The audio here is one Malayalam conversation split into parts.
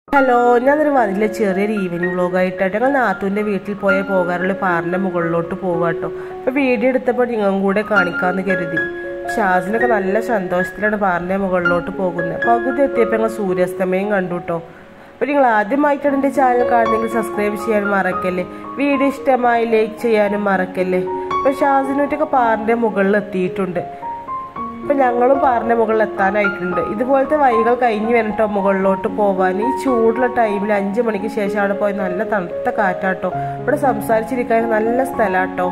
ഹലോ ഞാനൊരു വന്നില്ല ചെറിയൊരു ഈവനിങ് വ്ലോഗായിട്ടാണ് ഞങ്ങൾ നാത്തൂൻ്റെ വീട്ടിൽ പോയ പോകാറുള്ള പാറിൻ്റെ മുകളിലോട്ട് പോവാട്ടോ അപ്പോൾ വീഡിയോ എടുത്തപ്പോൾ നിങ്ങളും കൂടെ കാണിക്കാമെന്ന് കരുതി ഷാസിനൊക്കെ നല്ല സന്തോഷത്തിലാണ് പാറിൻ്റെ മുകളിലോട്ട് പോകുന്നത് പകുതി എത്തിയപ്പോൾ ഞങ്ങൾ സൂര്യാസ്തമയം കണ്ടു കേട്ടോ അപ്പോൾ നിങ്ങൾ ആദ്യമായിട്ടാണ് എൻ്റെ ചാനൽ കാണുന്നെങ്കിൽ സബ്സ്ക്രൈബ് ചെയ്യാനും മറക്കല്ലേ വീഡിയോ ഇഷ്ടമായി ലൈക്ക് ചെയ്യാനും മറക്കല്ലേ അപ്പോൾ ഷാസിനൊറ്റൊക്കെ പാറിൻ്റെ മുകളിൽ എത്തിയിട്ടുണ്ട് ഇപ്പൊ ഞങ്ങളും പാറിന്റെ മുകളിൽ എത്താനായിട്ടുണ്ട് ഇതുപോലത്തെ വഴികൾ കഴിഞ്ഞ് വരട്ടോ മുകളിലോട്ട് പോവാൻ ഈ ചൂടുള്ള ടൈമിൽ അഞ്ചു മണിക്ക് ശേഷമാണ് പോയത് നല്ല തണുത്ത കാറ്റാട്ടോ ഇവിടെ സംസാരിച്ചിരിക്കാൻ നല്ല സ്ഥലാട്ടോ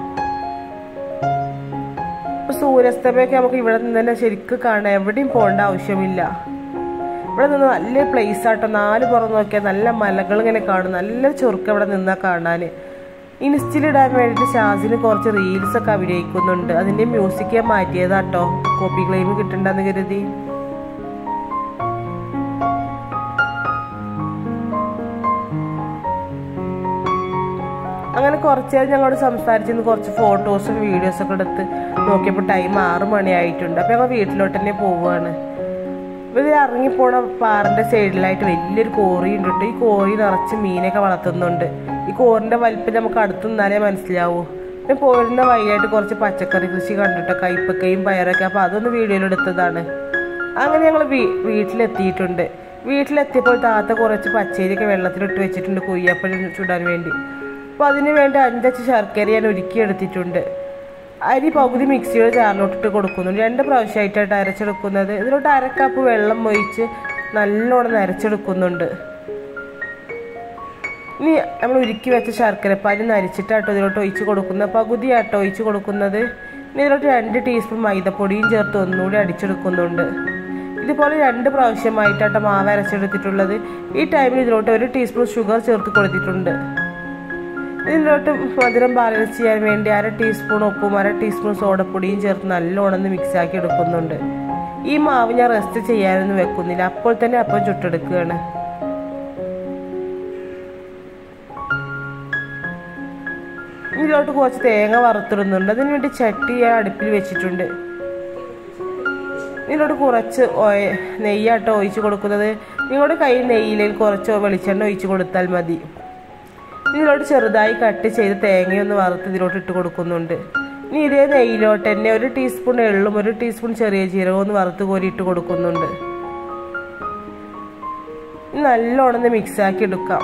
ഇപ്പൊ സൂര്യാസ്തമയൊക്കെ നമുക്ക് ഇവിടെ നിന്ന് തന്നെ ശരിക്കും കാണാം എവിടെയും പോകേണ്ട ആവശ്യമില്ല ഇവിടെ നിന്ന് നല്ല പ്ലേസ് ആട്ടോ നാല് പുറം നോക്കിയാൽ നല്ല മലകൾ ഇങ്ങനെ കാണും നല്ല ചുരുക്കം ഇവിടെ നിന്നാ കാണാന് ഇൻസ്റ്റിലിടാൻ വേണ്ടിയിട്ട് ഷാസിന് കുറച്ച് റീൽസ് ഒക്കെ അഭിനയിക്കുന്നുണ്ട് അതിന്റെ മ്യൂസിക് ഞാൻ മാറ്റിയതാട്ടോ കോപ്പി ക്ലെയിം കിട്ടണ്ടെന്ന് കരുതി അങ്ങനെ കുറച്ച് നേരം ഞങ്ങളോട് സംസാരിച്ചിരുന്ന് കുറച്ച് ഫോട്ടോസും വീഡിയോസും ഒക്കെ എടുത്ത് നോക്കിയപ്പോൾ ടൈം ആറ് മണിയായിട്ടുണ്ട് അപ്പോൾ ഞങ്ങൾ വീട്ടിലോട്ട് തന്നെ പോവുകയാണ് അപ്പോൾ ഇത് ഇറങ്ങിപ്പോണ പാറിന്റെ സൈഡിലായിട്ട് വലിയൊരു കോറി ഉണ്ട് കേട്ടോ ഈ കോറി നിറച്ച് മീനൊക്കെ വളർത്തുന്നുണ്ട് ഈ കോറിന്റെ വലിപ്പം നമുക്ക് അടുത്ത് നിന്നാലേ മനസ്സിലാവൂ പിന്നെ പോരുന്ന വഴിയായിട്ട് കുറച്ച് പച്ചക്കറി കൃഷി കണ്ടിട്ടോ കൈപ്പക്കയും പയറൊക്കെ അപ്പോൾ അതൊന്ന് വീഡിയോയിൽ എടുത്തതാണ് അങ്ങനെ ഞങ്ങൾ വീ വീട്ടിലെത്തിയിട്ടുണ്ട് വീട്ടിലെത്തിയപ്പോൾ താത്ത കുറച്ച് പച്ചരിയൊക്കെ വെള്ളത്തിലിട്ട് വെച്ചിട്ടുണ്ട് കുയ്യപ്പഴം ചുടാൻ വേണ്ടി അപ്പോൾ അതിന് വേണ്ടി അഞ്ചച്ച് ശർക്കര ഞാൻ ഒരുക്കിയെടുത്തിട്ടുണ്ട് അരി പകുതി മിക്സിയുടെ ചാറിലോട്ടിട്ട് കൊടുക്കുന്നുണ്ട് രണ്ട് പ്രാവശ്യമായിട്ടായിട്ട് അരച്ചെടുക്കുന്നത് ഇതിലോട്ട് അരക്കപ്പ് വെള്ളം ഒഴിച്ച് നല്ലോണം നരച്ചെടുക്കുന്നുണ്ട് ഇനി നമ്മൾ ഉരുക്കി വെച്ച ശർക്കരപ്പാനി നരിച്ചിട്ടാട്ടോ ഇതിലോട്ട് ഒഴിച്ച് കൊടുക്കുന്നത് പകുതിയാട്ടോ ഒഴിച്ച് കൊടുക്കുന്നത് ഇനി ഇതിലോട്ട് രണ്ട് ടീസ്പൂൺ മൈദപ്പൊടിയും ചേർത്ത് ഒന്നുകൂടി അടിച്ചെടുക്കുന്നുണ്ട് ഇതുപോലെ രണ്ട് പ്രാവശ്യമായിട്ടാട്ടോ മാവ് അരച്ചെടുത്തിട്ടുള്ളത് ഈ ടൈമിൽ ഇതിലോട്ട് ഒരു ടീസ്പൂൺ ഷുഗർ ചേർത്ത് കൊടുത്തിട്ടുണ്ട് ഇതിലോട്ട് മധുരം ബാലൻസ് ചെയ്യാൻ വേണ്ടി അര ടീസ്പൂൺ ഉപ്പും അര ടീസ്പൂൺ സോഡപ്പൊടിയും ചേർത്ത് നല്ലോണം ഒന്ന് മിക്സ് ആക്കി എടുക്കുന്നുണ്ട് ഈ മാവ് ഞാൻ റെസ്റ്റ് ചെയ്യാനൊന്നും വെക്കുന്നില്ല അപ്പോൾ തന്നെ അപ്പം ചുട്ടെടുക്കുകയാണ് ഇതിലോട്ട് കുറച്ച് തേങ്ങ വറുത്തിടുന്നുണ്ട് അതിന് വേണ്ടി ചട്ടി ഞാൻ അടുപ്പിൽ വെച്ചിട്ടുണ്ട് ഇതിലോട്ട് കുറച്ച് ഓയ നെയ്യാട്ടോ ഒഴിച്ച് കൊടുക്കുന്നത് നിങ്ങളുടെ കയ്യിൽ നെയ്യിലേക്ക് കുറച്ച് വെളിച്ചെണ്ണ ഒഴിച്ച് കൊടുത്താൽ മതി ഇതിലോട്ട് ചെറുതായി കട്ട് ചെയ്ത് തേങ്ങയൊന്ന് വറുത്ത് ഇതിലോട്ട് ഇട്ട് കൊടുക്കുന്നുണ്ട് ഇനി ഇതേ നെയ്യിലോട്ട് തന്നെ ഒരു ടീസ്പൂൺ എള്ളും ഒരു ടീസ്പൂൺ ചെറിയ ജീരകവും ഒന്ന് വറുത്ത് കോരി ഇട്ട് കൊടുക്കുന്നുണ്ട് നല്ലോണം ഒന്ന് മിക്സ് ആക്കി എടുക്കാം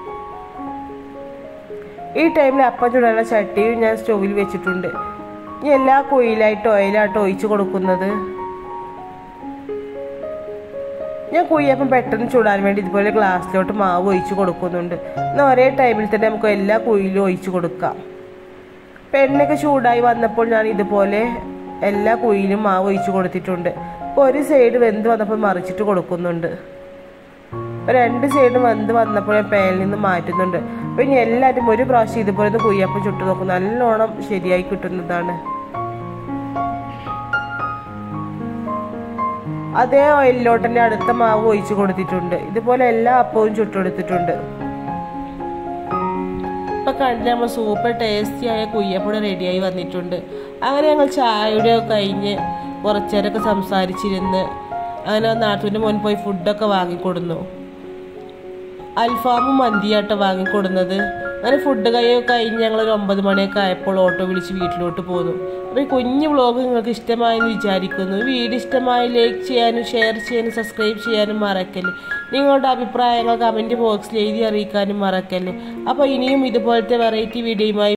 ഈ ടൈമിൽ അപ്പം ചുടാനുള്ള ചട്ടിയും ഞാൻ സ്റ്റൗവിൽ വെച്ചിട്ടുണ്ട് ഇനി എല്ലാ കുയിലായിട്ട് ഓയിലായിട്ട് ഒഴിച്ചു കൊടുക്കുന്നത് ഞാൻ കുയ്യപ്പം പെട്ടെന്ന് ചൂടാൻ വേണ്ടി ഇതുപോലെ ഗ്ലാസ്സിലോട്ട് മാവ് ഒഴിച്ചു കൊടുക്കുന്നുണ്ട് എന്നാൽ ഒരേ ടൈമിൽ തന്നെ നമുക്ക് എല്ലാ കുയിലും ഒഴിച്ചു കൊടുക്കാം പെണ്ണൊക്കെ ചൂടായി വന്നപ്പോൾ ഞാൻ ഇതുപോലെ എല്ലാ കുയിലും മാവ് ഒഴിച്ചു കൊടുത്തിട്ടുണ്ട് അപ്പോൾ ഒരു സൈഡ് വെന്ത് വന്നപ്പോൾ മറിച്ചിട്ട് കൊടുക്കുന്നുണ്ട് രണ്ട് സൈഡും വെന്ത് വന്നപ്പോൾ ഞാൻ പാനിൽ നിന്ന് മാറ്റുന്നുണ്ട് അപ്പോൾ ഇനി എല്ലാവരും ഒരു പ്രാവശ്യം ഇതുപോലെ ഒന്ന് കുയ്യപ്പം ചുട്ടു നോക്കും നല്ലോണം ശരിയായി കിട്ടുന്നതാണ് അതേ ഓയിലിലോട്ട് തന്നെ അടുത്ത മാവ് ഒഴിച്ചു കൊടുത്തിട്ടുണ്ട് ഇതുപോലെ എല്ലാ അപ്പവും ചുട്ടെടുത്തിട്ടുണ്ട് ഇപ്പൊ കണ്ട് നമ്മൾ സൂപ്പർ ടേസ്റ്റി ആയ കുയ്യപ്പുഴ റെഡിയായി വന്നിട്ടുണ്ട് അങ്ങനെ ഞങ്ങൾ ചായയുടെ കഴിഞ്ഞ് കുറച്ചേരൊക്കെ സംസാരിച്ചിരുന്ന് അങ്ങനെ നാട്ടിൻ്റെ മുൻ പോയി ഫുഡൊക്കെ വാങ്ങിക്കൊടുന്നു അൽഫാമും മന്തിയാട്ടോ വാങ്ങിക്കൊടുന്നത് അങ്ങനെ ഫുഡ് കഴിയൊക്കെ കഴിഞ്ഞ് ഞങ്ങൾ ഒരു ഒമ്പത് മണിയൊക്കെ ആയപ്പോൾ ഓട്ടോ വിളിച്ച് വീട്ടിലോട്ട് പോന്നു അപ്പോൾ ഈ കുഞ്ഞു വ്ളോഗ് നിങ്ങൾക്ക് ഇഷ്ടമായെന്ന് വിചാരിക്കുന്നു വീഡിയോ ഇഷ്ടമായി ലൈക്ക് ചെയ്യാനും ഷെയർ ചെയ്യാനും സബ്സ്ക്രൈബ് ചെയ്യാനും മറക്കല്ലേ നിങ്ങളുടെ അഭിപ്രായങ്ങൾ കമൻറ്റ് ബോക്സിൽ എഴുതി അറിയിക്കാനും മറക്കല്ലേ അപ്പോൾ ഇനിയും ഇതുപോലത്തെ വെറൈറ്റി വീഡിയോയുമായി